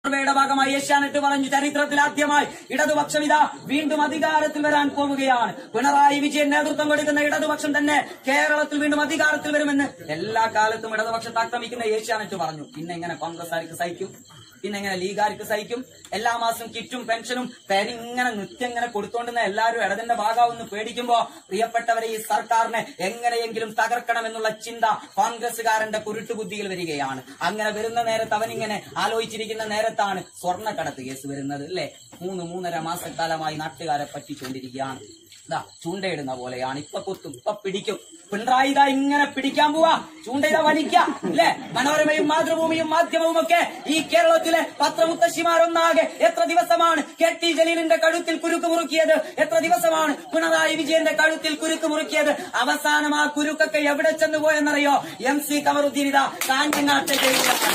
സർവേയുടെ ഭാഗമായി ഏഷ്യാനെറ്റ് പറഞ്ഞു ചരിത്രത്തിൽ ആദ്യമായി ഇടതുപക്ഷം ഇതാ വീണ്ടും അധികാരത്തിൽ വരാൻ പോവുകയാണ് പിണറായി വിജയൻ നേതൃത്വം കൊടുക്കുന്ന ഇടതുപക്ഷം തന്നെ കേരളത്തിൽ വീണ്ടും അധികാരത്തിൽ വരുമെന്ന് എല്ലാ കാലത്തും ഇടതുപക്ഷത്തെ ആക്രമിക്കുന്ന ഏഷ്യാനെറ്റ് പറഞ്ഞു പിന്നെ എങ്ങനെ കോൺഗ്രസ്സുകാർക്ക് സഹിക്കും പിന്നെ എങ്ങനെ ലീഗുകാർക്ക് സഹിക്കും എല്ലാ മാസവും കിറ്റും പെൻഷനും പേര് ഇങ്ങനെ നിത്യം ഇങ്ങനെ കൊടുത്തോണ്ടുന്ന എല്ലാവരും ഇടതിന്റെ ഭാഗമാവെന്ന് പേടിക്കുമ്പോ പ്രിയപ്പെട്ടവരെ ഈ സർക്കാരിനെ എങ്ങനെയെങ്കിലും തകർക്കണമെന്നുള്ള ചിന്ത കോൺഗ്രസുകാരന്റെ കുരുട്ടുബുദ്ധിയിൽ വരികയാണ് അങ്ങനെ വരുന്ന നേരത്ത് അവനിങ്ങനെ ആലോചിച്ചിരിക്കുന്ന നേരത്താണ് സ്വർണ്ണക്കടത്ത് കേസ് വരുന്നത് അല്ലെ മൂന്ന് മൂന്നര മാസക്കാലമായി നാട്ടുകാരെ പറ്റിച്ചുകൊണ്ടിരിക്കുകയാണ് ഇതാ ചൂണ്ടയിടുന്ന പോലെയാണ് ഇപ്പൊ കുത്തും ഇപ്പൊ പിടിക്കും പിണറായി ഇതാ ഇങ്ങനെ പിടിക്കാൻ പോവാ ചൂണ്ടയിത വലിക്ക അല്ലെ മനോരമയും മാതൃഭൂമിയും മാധ്യമവും ഒക്കെ ഈ കേരളത്തിലെ പത്രമുത്തശ്ശിമാരൊന്നാകെ എത്ര ദിവസമാണ് കെ ടി ജലീലിന്റെ കഴുത്തിൽ കുരുക്ക് മുറുക്കിയത് എത്ര ദിവസമാണ് പിണറായി വിജയന്റെ കഴുത്തിൽ കുരുക്ക് മുറുക്കിയത് അവസാനം ആ കുരുക്കൊക്കെ എവിടെ ചെന്ന് പോയെന്നറിയോ എം സി കമറുദ്ദീൻ ഇതാ കാഞ്ഞങ്ങാട്ടെ ജയിലിലാണ്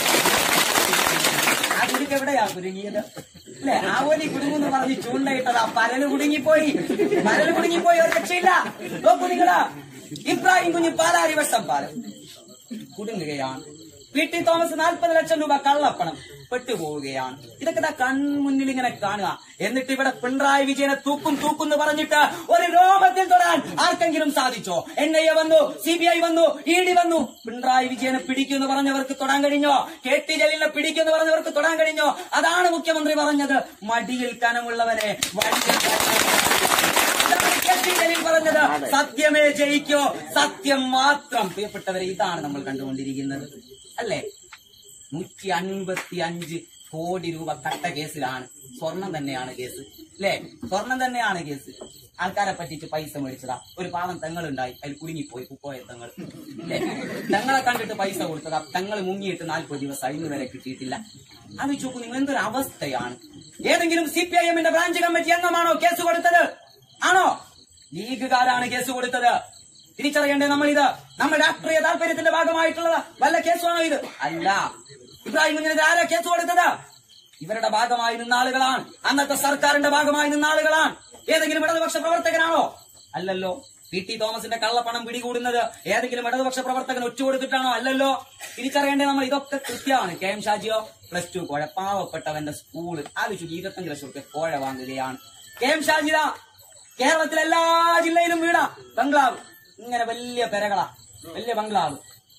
ആ കുരുക്ക് എവിടെയാ കുരുങ്ങിയത് അല്ലെ ആവോലി കുടുങ്ങുന്ന് പറഞ്ഞ് ചൂണ്ടയിട്ടതാ പരല് കുടുങ്ങിപ്പോയി പരല് കുടുങ്ങിപ്പോയി ഒരു രക്ഷയില്ല നോക്കൂ നിങ്ങള് ഇബ്രാഹിം കുഞ്ഞ് പാലാരി വശം പാലം കുടുങ്ങുകയാണ് പി ടി തോമസ് നാൽപ്പത് ലക്ഷം രൂപ കള്ളപ്പണം പെട്ടുപോവുകയാണ് ഇതൊക്കെ ദാ കൺമുന്നിൽ ഇങ്ങനെ കാണുക എന്നിട്ട് ഇവിടെ പിണറായി വിജയനെ തൂക്കും തൂക്കും എന്ന് പറഞ്ഞിട്ട് ഒരു രോഗത്തിൽ തൊടാൻ ആർക്കെങ്കിലും സാധിച്ചോ എൻ ഐ എ വന്നു സി ബി ഐ വന്നു ഇ ഡി വന്നു പിണറായി വിജയനെ പിടിക്കുമെന്ന് പറഞ്ഞവർക്ക് തൊടാൻ കഴിഞ്ഞോ കെ ടി ജലീലിനെ പിടിക്കുമെന്ന് പറഞ്ഞവർക്ക് തൊടാൻ കഴിഞ്ഞോ അതാണ് മുഖ്യമന്ത്രി പറഞ്ഞത് മടിയിൽ കനമുള്ളവനെ വഴിയിൽ ഇതാണ് കെ ടി ജലീൽ പറഞ്ഞത് സത്യമേ ജയിക്കോ സത്യം മാത്രം പ്രിയപ്പെട്ടവരെ ഇതാണ് നമ്മൾ കണ്ടുകൊണ്ടിരിക്കുന്നത് അല്ലേ നൂറ്റി അൻപത്തി അഞ്ച് കോടി രൂപ കട്ട കേസിലാണ് സ്വർണം തന്നെയാണ് കേസ് അല്ലേ സ്വർണം തന്നെയാണ് കേസ് ആൾക്കാരെ പറ്റിച്ച് പൈസ മേടിച്ചതാ ഒരു പാവം തെങ്ങളുണ്ടായി അതിൽ കുടുങ്ങിപ്പോയി കുപ്പോയ തെങ്ങൾ അല്ലേ തെങ്ങളെ കണ്ടിട്ട് പൈസ കൊടുത്തതാ തെങ്ങൾ മുങ്ങിയിട്ട് നാൽപ്പത് ദിവസം ഇന്ന് വരെ കിട്ടിയിട്ടില്ല അത് ചോക്കു നിങ്ങൾ എന്തൊരു അവസ്ഥയാണ് ഏതെങ്കിലും സി പി ഐ എമ്മിന്റെ ബ്രാഞ്ച് കമ്മിറ്റി അംഗമാണോ കേസ് കൊടുത്തത് ആണോ ലീഗുകാരാണ് കേസ് കൊടുത്തത് തിരിച്ചറിയണ്ടേ നമ്മൾ ഇത് നമ്മുടെ രാഷ്ട്രീയ താല്പര്യത്തിന്റെ ഭാഗമായിട്ടുള്ളത് വല്ല കേസാണോ ഇത് അല്ല ഇബ്രാഹിം കുഞ്ഞിനെതിരെ ആരാ കേസ് കൊടുത്തത് ഇവരുടെ ഭാഗമായി നിന്ന ആളുകളാണ് അന്നത്തെ സർക്കാരിന്റെ ഭാഗമായി നിന്ന ആളുകളാണ് ഏതെങ്കിലും ഇടതുപക്ഷ പ്രവർത്തകനാണോ അല്ലല്ലോ പി ടി തോമസിന്റെ കള്ളപ്പണം പിടികൂടുന്നത് ഏതെങ്കിലും ഇടതുപക്ഷ പ്രവർത്തകൻ ഒറ്റ കൊടുത്തിട്ടാണോ അല്ലല്ലോ തിരിച്ചറിയേണ്ടേ നമ്മൾ ഇതൊക്കെ കൃത്യമാണ് കെ എം ഷാജിയോ പ്ലസ് ടു കോഴ പാവപ്പെട്ടവന്റെ സ്കൂള് ആലോചിച്ചു ഇരുപത്തഞ്ച് ലക്ഷം റുപ്യ കോഴ വാങ്ങുകയാണ് കെ എം ഷാജിത കേരളത്തിലെ എല്ലാ ജില്ലയിലും വീട ബംഗ്ലാവ് ഇങ്ങനെ വലിയ പെരകളാ വലിയ ബംഗ്ലാവ്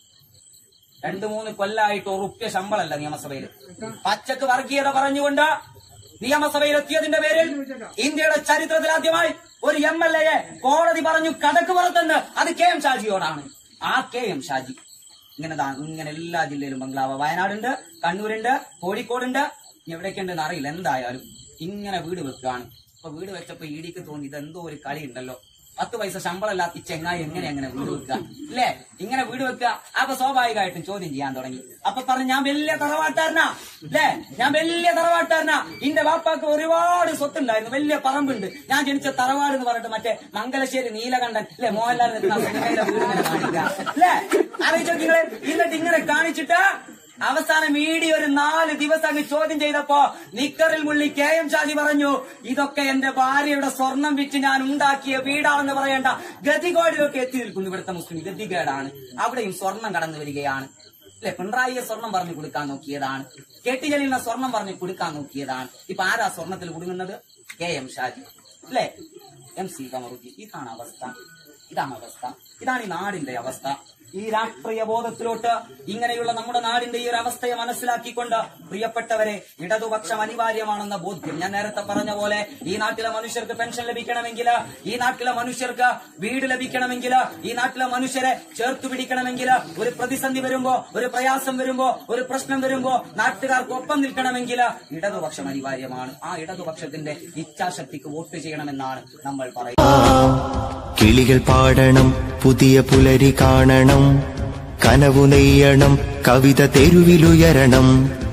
രണ്ടു മൂന്ന് കൊല്ലായിട്ട് ഉറുപ്പ്യ ശമ്പളമല്ല നിയമസഭയിൽ പച്ചക്ക് വർഗീയത പറഞ്ഞുകൊണ്ട് നിയമസഭയിൽ എത്തിയതിന്റെ പേരിൽ ഇന്ത്യയുടെ ചരിത്രത്തിൽ ആദ്യമായി ഒരു എം എൽ എയെ കോടതി പറഞ്ഞു കടക്ക് പുറത്തെന്ന് അത് കെ എം ഷാജിയോടാണ് ആ കെ എം ഷാജി ഇങ്ങനെ ദാ- ഇങ്ങനെ എല്ലാ ജില്ലയിലും ബംഗ്ലാവ് വയനാടുണ്ട് കണ്ണൂരുണ്ട് കോഴിക്കോടുണ്ട് ഇനി എവിടെയൊക്കെ ഉണ്ടെന്ന് അറിയില്ല എന്തായാലും ഇങ്ങനെ വീട് വെക്കുകയാണ് അപ്പൊ വീട് വെച്ചപ്പോ ഇടിക്ക് തോന്നി ഇതെന്തോ ഒരു കളി ഉണ്ടല്ലോ പത്ത് പൈസ ശമ്പളമില്ലാത്ത ഈ ചെങ്ങായി എങ്ങനെ എങ്ങനെ വീട് വെക്കുക അല്ലേ ഇങ്ങനെ വീട് വെക്കുക അപ്പൊ സ്വാഭാവികമായിട്ടും ചോദ്യം ചെയ്യാൻ തുടങ്ങി അപ്പൊ പറഞ്ഞു ഞാൻ വലിയ തറവാട്ടാരനാ അല്ലേ ഞാൻ വലിയ തറവാട്ടാരനാ ഇന്റെ വാപ്പാക്ക് ഒരുപാട് സ്വത്തുണ്ടായിരുന്നു വലിയ പറമ്പുണ്ട് ഞാൻ ജനിച്ച തറവാട് എന്ന് പറഞ്ഞിട്ട് മറ്റേ മംഗലശ്ശേരി നീലകണ്ഠൻ അല്ലെ മോഹൻലാൽ നിൽക്കുന്ന ആ സിനിമയിലെ വീട് ഇങ്ങനെ കാണിക്കുക അല്ലേ ആലോചിച്ച് നിങ്ങള് എന്നിട്ട് ഇങ്ങനെ കാണിച്ചിട്ട് അവസാനം മീഡിയ ഒരു നാല് ദിവസം അങ്ങ് ചോദ്യം ചെയ്തപ്പോ നിക്കറിൽ മുള്ളി കെ എം ഷാജി പറഞ്ഞു ഇതൊക്കെ എന്റെ ഭാര്യയുടെ സ്വർണം വിറ്റ് ഞാൻ ഉണ്ടാക്കിയ വീടാണെന്ന് പറയേണ്ട ഗതികോടിലൊക്കെ എത്തി നിൽക്കുന്നു ഇവിടുത്തെ മുസ്ലിം ഗതികേടാണ് അവിടെയും സ്വർണം കടന്നു വരികയാണ് അല്ലെ പിണറായിയെ സ്വർണം പറഞ്ഞു കൊടുക്കാൻ നോക്കിയതാണ് കെ ടി ജലീലിനെ സ്വർണം പറഞ്ഞു കൊടുക്കാൻ നോക്കിയതാണ് ഇപ്പൊ ആരാ സ്വർണത്തിൽ കുടുങ്ങുന്നത് കെ എം ഷാജി അല്ലെ എം സി കമറുദ്ദീൻ ഇതാണ് അവസ്ഥ ഇതാണ് അവസ്ഥ ഇതാണ് ഈ നാടിന്റെ അവസ്ഥ ഈ രാഷ്ട്രീയ ബോധത്തിലോട്ട് ഇങ്ങനെയുള്ള നമ്മുടെ നാടിന്റെ ഈ ഒരു അവസ്ഥയെ മനസ്സിലാക്കിക്കൊണ്ട് പ്രിയപ്പെട്ടവരെ ഇടതുപക്ഷം അനിവാര്യമാണെന്ന ബോധ്യം ഞാൻ നേരത്തെ പറഞ്ഞ പോലെ ഈ നാട്ടിലെ മനുഷ്യർക്ക് പെൻഷൻ ലഭിക്കണമെങ്കിൽ ഈ നാട്ടിലെ മനുഷ്യർക്ക് വീട് ലഭിക്കണമെങ്കിൽ ഈ നാട്ടിലെ മനുഷ്യരെ ചേർത്ത് പിടിക്കണമെങ്കിൽ ഒരു പ്രതിസന്ധി വരുമ്പോ ഒരു പ്രയാസം വരുമ്പോ ഒരു പ്രശ്നം വരുമ്പോ നാട്ടുകാർക്ക് ഒപ്പം നിൽക്കണമെങ്കിൽ ഇടതുപക്ഷം അനിവാര്യമാണ് ആ ഇടതുപക്ഷത്തിന്റെ ഇച്ഛാശക്തിക്ക് വോട്ട് ചെയ്യണമെന്നാണ് നമ്മൾ പറയുന്നത് കിളികൾ പാടണം പുതിയ പുലരി കാണണം കനവു നെയ്യണം കവിത തെരുവിലുയരണം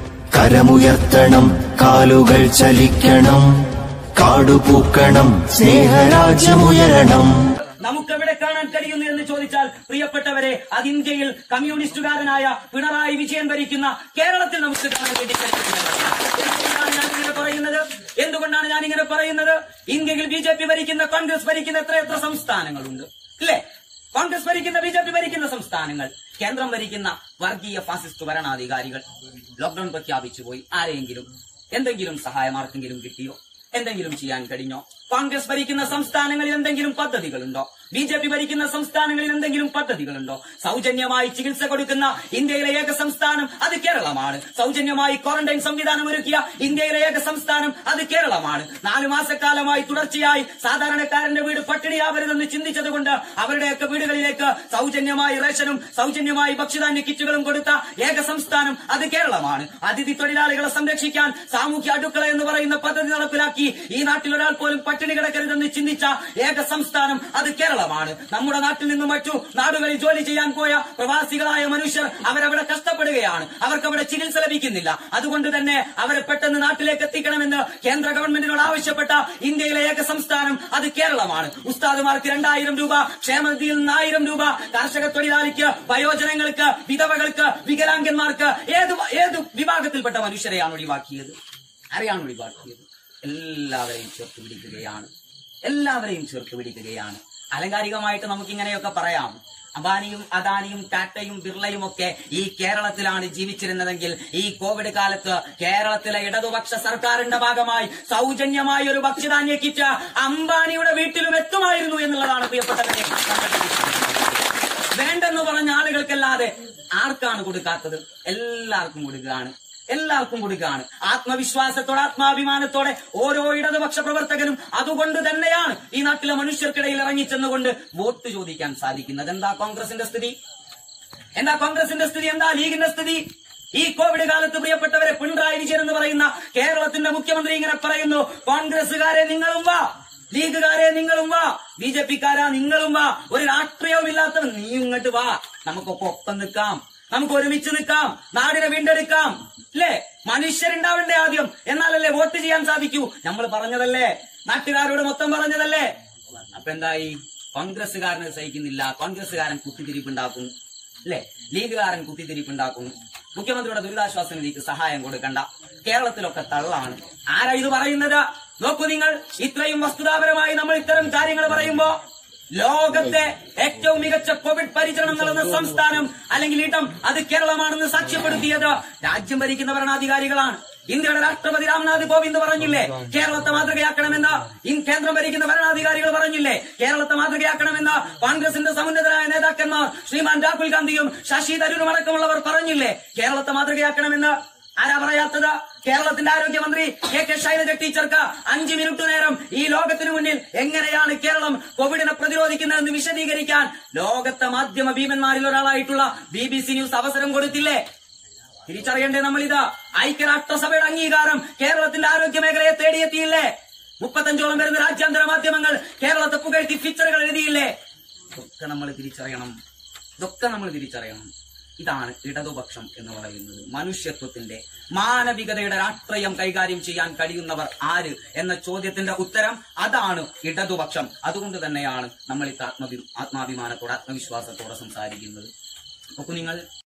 കരമുയർത്തണം കാലുകൾ ചലിക്കണം കാടുപൂക്കണം സ്നേഹരാജ്യമുയരണം നമുക്ക് എവിടെ കാണാൻ കഴിയുന്നു എന്ന് ചോദിച്ചാൽ പ്രിയപ്പെട്ടവരെ അത് ഇന്ത്യയിൽ കമ്മ്യൂണിസ്റ്റുകാരനായ പിണറായി വിജയൻ ഭരിക്കുന്ന കേരളത്തിൽ നമുക്ക് കാണാൻ വേണ്ടി കഴിയുന്നത് എന്തുകൊണ്ടാണ് ഞാൻ ഇങ്ങനെ പറയുന്നത് എന്തുകൊണ്ടാണ് ഞാൻ ഇങ്ങനെ പറയുന്നത് ഇന്ത്യയിൽ ബി ജെ പി ഭരിക്കുന്ന കോൺഗ്രസ് ഭരിക്കുന്ന എത്ര എത്ര സംസ്ഥാനങ്ങളുണ്ട് അല്ലേ കോൺഗ്രസ് ഭരിക്കുന്ന ബി ജെ പി ഭരിക്കുന്ന സംസ്ഥാനങ്ങൾ കേന്ദ്രം ഭരിക്കുന്ന വർഗീയ ഫാസിസ്റ്റ് ഭരണാധികാരികൾ ലോക്ഡൌൺ പ്രഖ്യാപിച്ചു പോയി ആരെയെങ്കിലും എന്തെങ്കിലും സഹായം ആർക്കെങ്കിലും കിട്ടിയോ എന്തെങ്കിലും ചെയ്യാൻ കഴിഞ്ഞോ കോൺഗ്രസ് ഭരിക്കുന്ന സംസ്ഥാനങ്ങളിൽ എന്തെങ്കിലും പദ്ധതികളുണ്ടോ ബി ജെ പി ഭരിക്കുന്ന സംസ്ഥാനങ്ങളിൽ എന്തെങ്കിലും പദ്ധതികളുണ്ടോ സൗജന്യമായി ചികിത്സ കൊടുക്കുന്ന ഇന്ത്യയിലെ ഏക സംസ്ഥാനം അത് കേരളമാണ് സൗജന്യമായി ക്വാറന്റൈൻ സംവിധാനം ഒരുക്കിയ ഇന്ത്യയിലെ ഏക സംസ്ഥാനം അത് കേരളമാണ് നാലു മാസക്കാലമായി തുടർച്ചയായി സാധാരണക്കാരന്റെ വീട് പട്ടിണിയാവരുതെന്ന് ചിന്തിച്ചതുകൊണ്ട് അവരുടെയൊക്കെ വീടുകളിലേക്ക് സൗജന്യമായി റേഷനും സൗജന്യമായി ഭക്ഷ്യധാന്യ കിറ്റുകളും കൊടുത്ത ഏക സംസ്ഥാനം അത് കേരളമാണ് അതിഥി തൊഴിലാളികളെ സംരക്ഷിക്കാൻ സാമൂഹ്യ അടുക്കള എന്ന് പറയുന്ന പദ്ധതി നടപ്പിലാക്കി ഈ നാട്ടിൽ ഒരാൾ പോലും പട്ടിണി കിടക്കരുതെന്ന് ചിന്തിച്ച ഏക സംസ്ഥാനം അത് കേരളമാണ് നമ്മുടെ നാട്ടിൽ നിന്നും മറ്റു നാടുകളിൽ ജോലി ചെയ്യാൻ പോയ പ്രവാസികളായ മനുഷ്യർ അവരവിടെ കഷ്ടപ്പെടുകയാണ് അവർക്ക് അവിടെ ചികിത്സ ലഭിക്കുന്നില്ല അതുകൊണ്ട് തന്നെ അവരെ പെട്ടെന്ന് നാട്ടിലേക്ക് എത്തിക്കണമെന്ന് കേന്ദ്ര ഗവൺമെന്റിനോട് ആവശ്യപ്പെട്ട ഇന്ത്യയിലെ ഏക സംസ്ഥാനം അത് കേരളമാണ് ഉസ്താദുമാർക്ക് രണ്ടായിരം രൂപ ക്ഷേമനിധിയിൽ നിന്ന് ആയിരം രൂപ കർഷക തൊഴിലാളിക്ക് വയോജനങ്ങൾക്ക് വിധവകൾക്ക് വികലാംഗന്മാർക്ക് ഏത് വ- ഏത് വിഭാഗത്തിൽപ്പെട്ട മനുഷ്യരെയാണ് ഒഴിവാക്കിയത് ആരെയാണ് ഒഴിവാക്കിയത് എല്ലാവരെയും ചേർത്ത് പിടിക്കുകയാണ് എല്ലാവരെയും ചേർത്ത് പിടിക്കുകയാണ് അലങ്കാരികമായിട്ട് നമുക്ക് ഇങ്ങനെയൊക്കെ പറയാം അബാനിയും അദാനിയും ടാറ്റയും ബിർളയും ഒക്കെ ഈ കേരളത്തിലാണ് ജീവിച്ചിരുന്നതെങ്കിൽ ഈ കോവിഡ് കാലത്ത് കേരളത്തിലെ ഇടതുപക്ഷ സർക്കാരിന്റെ ഭാഗമായി സൗജന്യമായ ഒരു ഭക്ഷ്യധാന്യ കിറ്റ് അംബാനിയുടെ വീട്ടിലും എത്തുമായിരുന്നു എന്നുള്ളതാണ് പ്രിയപ്പെട്ടവരെ വേണ്ടെന്ന് പറഞ്ഞ ആളുകൾക്കല്ലാതെ ആർക്കാണ് കൊടുക്കാത്തത് എല്ലാവർക്കും കൊടുക്കുകയാണ് എല്ലാവർക്കും കൊടുക്കുകയാണ് ആത്മവിശ്വാസത്തോടെ ആത്മാഭിമാനത്തോടെ ഓരോ ഇടതുപക്ഷ പ്രവർത്തകനും അതുകൊണ്ട് തന്നെയാണ് ഈ നാട്ടിലെ മനുഷ്യർക്കിടയിൽ ഇറങ്ങിച്ചെന്നുകൊണ്ട് വോട്ട് ചോദിക്കാൻ സാധിക്കുന്നത് എന്താ കോൺഗ്രസിന്റെ സ്ഥിതി എന്താ കോൺഗ്രസിന്റെ സ്ഥിതി എന്താ ലീഗിന്റെ സ്ഥിതി ഈ കോവിഡ് കാലത്ത് പ്രിയപ്പെട്ടവരെ പിണറായി വിജയൻ എന്ന് പറയുന്ന കേരളത്തിന്റെ മുഖ്യമന്ത്രി ഇങ്ങനെ പറയുന്നു കോൺഗ്രസുകാരെ നിങ്ങളും വാ ലീഗുകാരെ നിങ്ങളും വാ ബി ജെ പിക്കാരാ നിങ്ങളും വാ ഒരു രാഷ്ട്രീയവുമില്ലാത്തവൻ നീ ഇങ്ങോട്ട് വാ നമുക്കൊക്കെ ഒപ്പം നിൽക്കാം നമുക്ക് ഒരുമിച്ച് നിൽക്കാം നാടിനെ വീണ്ടെടുക്കാം അല്ലേ മനുഷ്യരുണ്ടാവണ്ടേ ആദ്യം എന്നാലല്ലേ വോട്ട് ചെയ്യാൻ സാധിക്കൂ നമ്മൾ പറഞ്ഞതല്ലേ നാട്ടുകാരോട് മൊത്തം പറഞ്ഞതല്ലേ അപ്പൊ എന്തായി കോൺഗ്രസ്സുകാരന് സഹിക്കുന്നില്ല കോൺഗ്രസ്സുകാരൻ കുത്തിത്തിരിപ്പുണ്ടാക്കും അല്ലേ ലീഗുകാരൻ കുത്തിത്തിരിപ്പുണ്ടാക്കും മുഖ്യമന്ത്രിയുടെ ദുരിതാശ്വാസ നിധിക്ക് സഹായം കൊടുക്കണ്ട കേരളത്തിലൊക്കെ തള്ളാണ് ആരാ ഇത് പറയുന്നത് നോക്കൂ നിങ്ങൾ ഇത്രയും വസ്തുതാപരമായി നമ്മൾ ഇത്തരം കാര്യങ്ങൾ പറയുമ്പോ ലോകത്തെ ഏറ്റവും മികച്ച കോവിഡ് പരിചരണം നൽകുന്ന സംസ്ഥാനം അല്ലെങ്കിൽ ഇടം അത് കേരളമാണെന്ന് സാക്ഷ്യപ്പെടുത്തിയത് രാജ്യം ഭരിക്കുന്ന ഭരണാധികാരികളാണ് ഇന്ത്യയുടെ രാഷ്ട്രപതി രാംനാഥ് കോവിന്ദ് പറഞ്ഞില്ലേ കേരളത്തെ മാതൃകയാക്കണമെന്ന് ഇൻ കേന്ദ്രം ഭരിക്കുന്ന ഭരണാധികാരികൾ പറഞ്ഞില്ലേ കേരളത്തെ മാതൃകയാക്കണമെന്ന് കോൺഗ്രസിന്റെ സമുന്നതരായ നേതാക്കന്മാർ ശ്രീമാൻ രാഹുൽ ഗാന്ധിയും ശശി തരൂരും അടക്കമുള്ളവർ പറഞ്ഞില്ലേ കേരളത്തെ മാതൃകയാക്കണമെന്ന് ആരാ പറയാത്തത് കേരളത്തിന്റെ ആരോഗ്യമന്ത്രി കെ കെ ശൈലജ ടീച്ചർക്ക് അഞ്ച് മിനിറ്റ് നേരം ഈ ലോകത്തിനു മുന്നിൽ എങ്ങനെയാണ് കേരളം കോവിഡിനെ പ്രതിരോധിക്കുന്നതെന്ന് വിശദീകരിക്കാൻ ലോകത്തെ മാധ്യമ ഭീമന്മാരിൽ ഒരാളായിട്ടുള്ള ബി ബി സി ന്യൂസ് അവസരം കൊടുത്തില്ലേ തിരിച്ചറിയണ്ടേ നമ്മളിത് ഐക്യരാഷ്ട്രസഭയുടെ അംഗീകാരം കേരളത്തിന്റെ ആരോഗ്യ മേഖലയെ തേടിയെത്തിയില്ലേ മുപ്പത്തഞ്ചോളം വരുന്ന രാജ്യാന്തര മാധ്യമങ്ങൾ കേരളത്തെ പുകഴ്ത്തി ഫീച്ചറുകൾ എഴുതിയില്ലേ ഇതൊക്കെ നമ്മൾ തിരിച്ചറിയണം ഇതൊക്കെ നമ്മൾ തിരിച്ചറിയണം ഇതാണ് ഇടതുപക്ഷം എന്ന് പറയുന്നത് മനുഷ്യത്വത്തിന്റെ മാനവികതയുടെ രാഷ്ട്രീയം കൈകാര്യം ചെയ്യാൻ കഴിയുന്നവർ ആര് എന്ന ചോദ്യത്തിന്റെ ഉത്തരം അതാണ് ഇടതുപക്ഷം അതുകൊണ്ട് തന്നെയാണ് നമ്മൾ ഇത്ര ആത്മവി ആത്മാഭിമാനത്തോടെ ആത്മവിശ്വാസത്തോടെ സംസാരിക്കുന്നത് നോക്കൂ നിങ്ങൾ